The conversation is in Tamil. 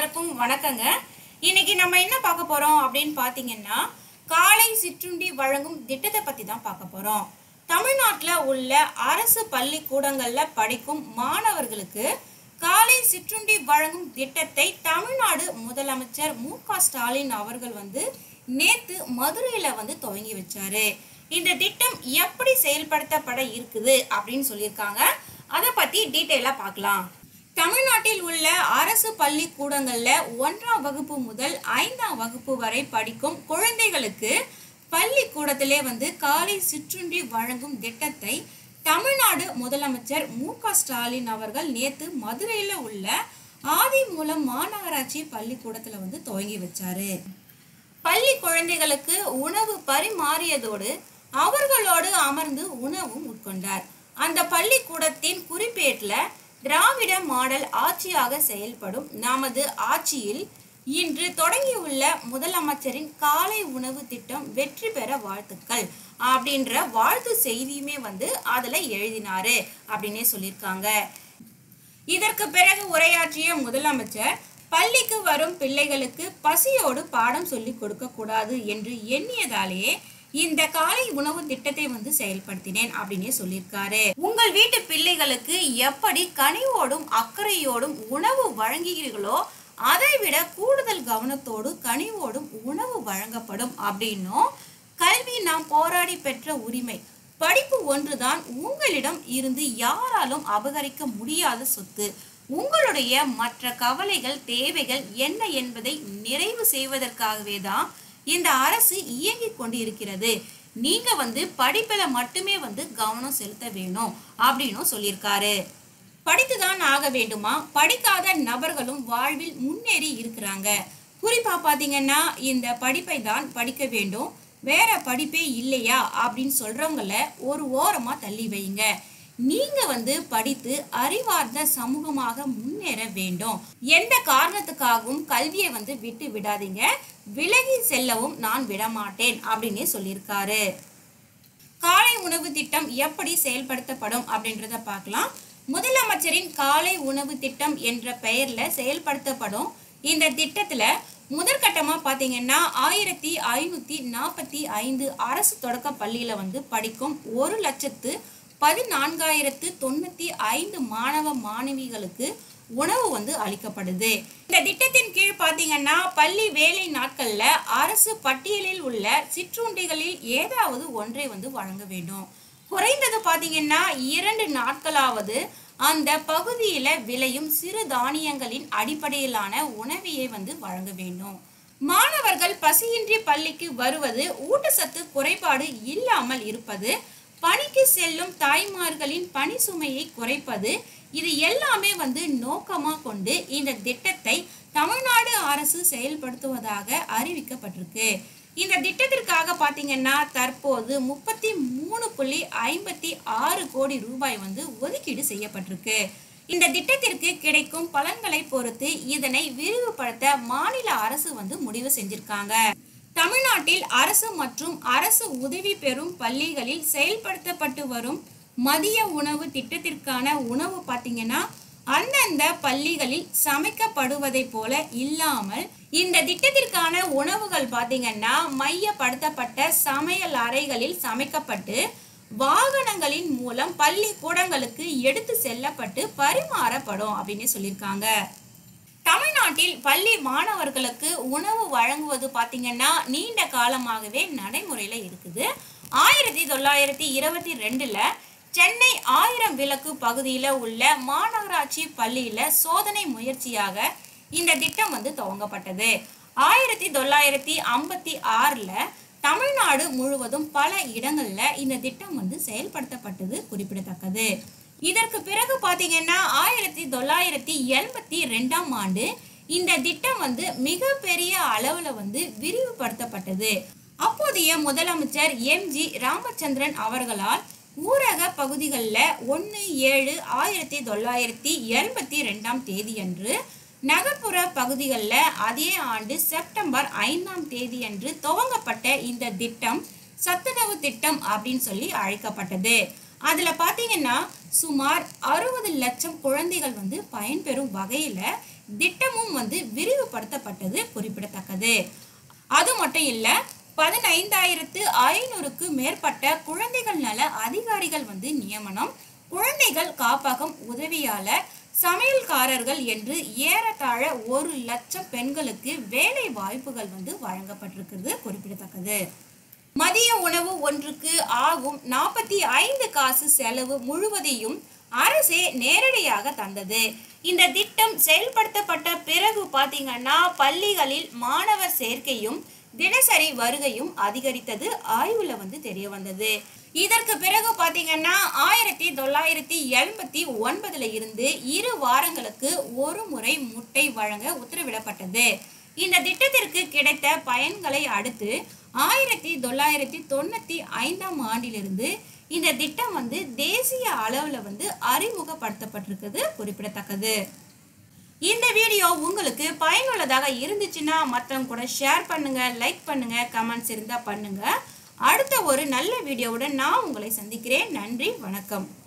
எல்லாருக்கும் வணக்கங்க இன்னைக்கு நம்ம என்ன பார்க்க போறோம் அப்படின்னு பார்த்தீங்கன்னா காலை சிற்றுண்டி வழங்கும் திட்டத்தை பத்தி தான் பார்க்க போறோம் தமிழ்நாட்டில் உள்ள அரசு பள்ளிக்கூடங்கள்ல படிக்கும் மாணவர்களுக்கு காலை சிற்றுண்டி வழங்கும் திட்டத்தை தமிழ்நாடு முதலமைச்சர் மு க ஸ்டாலின் அவர்கள் வந்து நேத்து மதுரையில வந்து துவங்கி வச்சாரு இந்த திட்டம் எப்படி செயல்படுத்தப்பட இருக்குது அப்படின்னு சொல்லியிருக்காங்க அதை பத்தி டீட்டெயிலா பார்க்கலாம் தமிழ்நாட்டில் உள்ள அரசு பள்ளிக்கூடங்கள்ல ஒன்றாம் வகுப்பு முதல் ஐந்தாம் வகுப்பு வரை படிக்கும் குழந்தைகளுக்கு பள்ளிக்கூடத்திலே வந்து காலை சிற்றுண்டி வழங்கும் திட்டத்தை தமிழ்நாடு முதலமைச்சர் மு க ஸ்டாலின் அவர்கள் நேத்து மதுரையில உள்ள ஆதிமூலம் மாநகராட்சி பள்ளிக்கூடத்துல வந்து துவங்கி வச்சாரு பள்ளி குழந்தைகளுக்கு உணவு பரிமாறியதோடு அவர்களோடு அமர்ந்து உணவும் உட்கொண்டார் அந்த பள்ளிக்கூடத்தின் குறிப்பேட்டில் திராவிட மாடல் ஆட்சியாக செயல்படும் நமது ஆட்சியில் இன்று தொடங்கியுள்ள முதலமைச்சரின் காலை உணவு திட்டம் வெற்றி பெற வாழ்த்துக்கள் அப்படின்ற வாழ்த்து செய்தியுமே வந்து அதுல எழுதினாரு அப்படின்னே சொல்லியிருக்காங்க இதற்கு பிறகு உரையாற்றிய முதலமைச்சர் பள்ளிக்கு வரும் பிள்ளைகளுக்கு பசியோடு பாடம் சொல்லிக் கொடுக்க கூடாது என்று எண்ணியதாலேயே இந்த காலை உணவு திட்டத்தை வந்து செயல்படுத்தினேன் அப்படின்னே சொல்லியிருக்காரு உங்கள் வீட்டு பிள்ளைகளுக்கு எப்படி கனிவோடும் அக்கறையோடும் உணவு வழங்குகிறீர்களோ அதை விட கூடுதல் கவனத்தோடு கனிவோடும் உணவு வழங்கப்படும் அப்படின்னும் கல்வி நாம் போராடி பெற்ற உரிமை படிப்பு ஒன்றுதான் உங்களிடம் இருந்து யாராலும் அபகரிக்க முடியாத சொத்து உங்களுடைய மற்ற கவலைகள் தேவைகள் என்ன என்பதை நிறைவு செய்வதற்காகவே தான் இந்த அரசு இயங்கிக் கொண்டிருக்கிறது நீங்க வந்து படிப்புல மட்டுமே வந்து கவனம் செலுத்த வேணும் அப்படின்னும் சொல்லியிருக்காரு படித்துதான் ஆக வேண்டுமா படிக்காத நபர்களும் வாழ்வில் முன்னேறி இருக்கிறாங்க குறிப்பா பாத்தீங்கன்னா இந்த படிப்பை தான் படிக்க வேண்டும் வேற படிப்பே இல்லையா அப்படின்னு சொல்றவங்கள ஒரு ஓரமா தள்ளி வைங்க நீங்க வந்து படித்து அறிவார்ந்த சமூகமாக முன்னேற வேண்டும் எந்த காரணத்துக்காகவும் கல்வியை வந்து விட்டு விடாதீங்க விலகி செல்லவும் நான் விடமாட்டேன் அப்படின்னு சொல்லியிருக்காரு காலை உணவு திட்டம் எப்படி செயல்படுத்தப்படும் அப்படின்றத பார்க்கலாம் முதலமைச்சரின் காலை உணவு திட்டம் என்ற பெயர்ல செயல்படுத்தப்படும் இந்த திட்டத்துல முதற்கட்டமா பாத்தீங்கன்னா ஆயிரத்தி ஐநூத்தி நாற்பத்தி ஐந்து அரசு தொடக்க பள்ளியில வந்து படிக்கும் ஒரு லட்சத்து பதினான்காயிரத்து தொண்ணூத்தி ஐந்து மாணவ மாணவிகளுக்கு உணவு வந்து அளிக்கப்படுது இந்த திட்டத்தின் கீழ் பாத்தீங்கன்னா பள்ளி வேலை நாட்கள்ல அரசு பட்டியலில் உள்ள சிற்றுண்டிகளில் ஏதாவது ஒன்றை வந்து வழங்க வேண்டும் குறைந்தது பாத்தீங்கன்னா இரண்டு நாட்களாவது அந்த பகுதியில விளையும் சிறு தானியங்களின் அடிப்படையிலான உணவியை வந்து வழங்க வேண்டும் மாணவர்கள் பசியின்றி பள்ளிக்கு வருவது ஊட்டச்சத்து குறைபாடு இல்லாமல் இருப்பது பணிக்கு செல்லும் தாய்மார்களின் பணி சுமையை குறைப்பது இது எல்லாமே வந்து நோக்கமா கொண்டு இந்த திட்டத்தை தமிழ்நாடு அரசு செயல்படுத்துவதாக அறிவிக்கப்பட்டிருக்கு இந்த திட்டத்திற்காக பாத்தீங்கன்னா தற்போது முப்பத்தி மூணு புள்ளி ஐம்பத்தி ஆறு கோடி ரூபாய் வந்து ஒதுக்கீடு செய்யப்பட்டிருக்கு இந்த திட்டத்திற்கு கிடைக்கும் பலன்களை பொறுத்து இதனை விரிவுபடுத்த மாநில அரசு வந்து முடிவு செஞ்சிருக்காங்க தமிழ்நாட்டில் அரசு மற்றும் அரசு உதவி பெறும் பள்ளிகளில் செயல்படுத்தப்பட்டு வரும் மதிய உணவு திட்டத்திற்கான உணவு பார்த்தீங்கன்னா அந்தந்த பள்ளிகளில் சமைக்கப்படுவதை போல இல்லாமல் இந்த திட்டத்திற்கான உணவுகள் பார்த்தீங்கன்னா மையப்படுத்தப்பட்ட சமையல் அறைகளில் சமைக்கப்பட்டு வாகனங்களின் மூலம் பள்ளி கூடங்களுக்கு எடுத்து செல்லப்பட்டு பரிமாறப்படும் அப்படின்னு சொல்லியிருக்காங்க தமிழ்நாட்டில் பள்ளி மாணவர்களுக்கு உணவு வழங்குவது பார்த்தீங்கன்னா நீண்ட காலமாகவே நடைமுறையில் இருக்குது ஆயிரத்தி தொள்ளாயிரத்தி இருபத்தி ரெண்டுல சென்னை ஆயிரம் விளக்கு பகுதியில் உள்ள மாநகராட்சி பள்ளியில் சோதனை முயற்சியாக இந்த திட்டம் வந்து துவங்கப்பட்டது ஆயிரத்தி தொள்ளாயிரத்தி ஐம்பத்தி ஆறில் தமிழ்நாடு முழுவதும் பல இடங்கள்ல இந்த திட்டம் வந்து செயல்படுத்தப்பட்டது குறிப்பிடத்தக்கது இதற்கு பிறகு பாத்தீங்கன்னா ஆயிரத்தி தொள்ளாயிரத்தி எண்பத்தி ரெண்டாம் ஆண்டு இந்த திட்டம் வந்து மிகப்பெரிய அளவுல வந்து விரிவுபடுத்தப்பட்டது அப்போதைய முதலமைச்சர் எம் ஜி ராமச்சந்திரன் அவர்களால் ஊரக பகுதிகளில் ஒன்று ஏழு ஆயிரத்தி தொள்ளாயிரத்தி எண்பத்தி ரெண்டாம் தேதியன்று நகர்ப்புற பகுதிகளில் அதே ஆண்டு செப்டம்பர் ஐந்தாம் தேதியன்று துவங்கப்பட்ட இந்த திட்டம் சத்துணவு திட்டம் அப்படின்னு சொல்லி அழைக்கப்பட்டது அதுல பாத்தீங்கன்னா சுமார் அறுபது லட்சம் குழந்தைகள் வந்து பயன்பெறும் வகையில திட்டமும் வந்து விரிவுபடுத்தப்பட்டது குறிப்பிடத்தக்கது அது மட்டும் இல்ல பதினைந்தாயிரத்து ஐநூறுக்கு மேற்பட்ட குழந்தைகள் நல அதிகாரிகள் வந்து நியமனம் குழந்தைகள் காப்பகம் உதவியாளர் சமையல்காரர்கள் என்று ஏறத்தாழ ஒரு லட்சம் பெண்களுக்கு வேலை வாய்ப்புகள் வந்து வழங்கப்பட்டிருக்கிறது குறிப்பிடத்தக்கது மதிய உணவு ஒன்றுக்கு ஆகும் நாற்பத்தி ஐந்து காசு செலவு முழுவதையும் அரசே நேரடியாக தந்தது இந்த திட்டம் செயல்படுத்தப்பட்ட பிறகு பார்த்தீங்கன்னா பள்ளிகளில் மாணவர் சேர்க்கையும் தினசரி வருகையும் அதிகரித்தது ஆய்வுல வந்து தெரிய வந்தது இதற்கு பிறகு பாத்தீங்கன்னா ஆயிரத்தி தொள்ளாயிரத்தி எண்பத்தி ஒன்பதுல இருந்து இரு வாரங்களுக்கு ஒரு முறை முட்டை வழங்க உத்தரவிடப்பட்டது இந்த திட்டத்திற்கு கிடைத்த பயன்களை அடுத்து ஆயிரத்தி தொள்ளாயிரத்தி தொண்ணூத்தி ஐந்தாம் ஆண்டிலிருந்து இந்த திட்டம் வந்து தேசிய அளவுல வந்து அறிமுகப்படுத்தப்பட்டிருக்கிறது குறிப்பிடத்தக்கது இந்த வீடியோ உங்களுக்கு பயனுள்ளதாக இருந்துச்சுன்னா மற்றவங்க கூட ஷேர் பண்ணுங்க லைக் பண்ணுங்க கமெண்ட்ஸ் இருந்தா பண்ணுங்க அடுத்த ஒரு நல்ல வீடியோவுடன் நான் உங்களை சந்திக்கிறேன் நன்றி வணக்கம்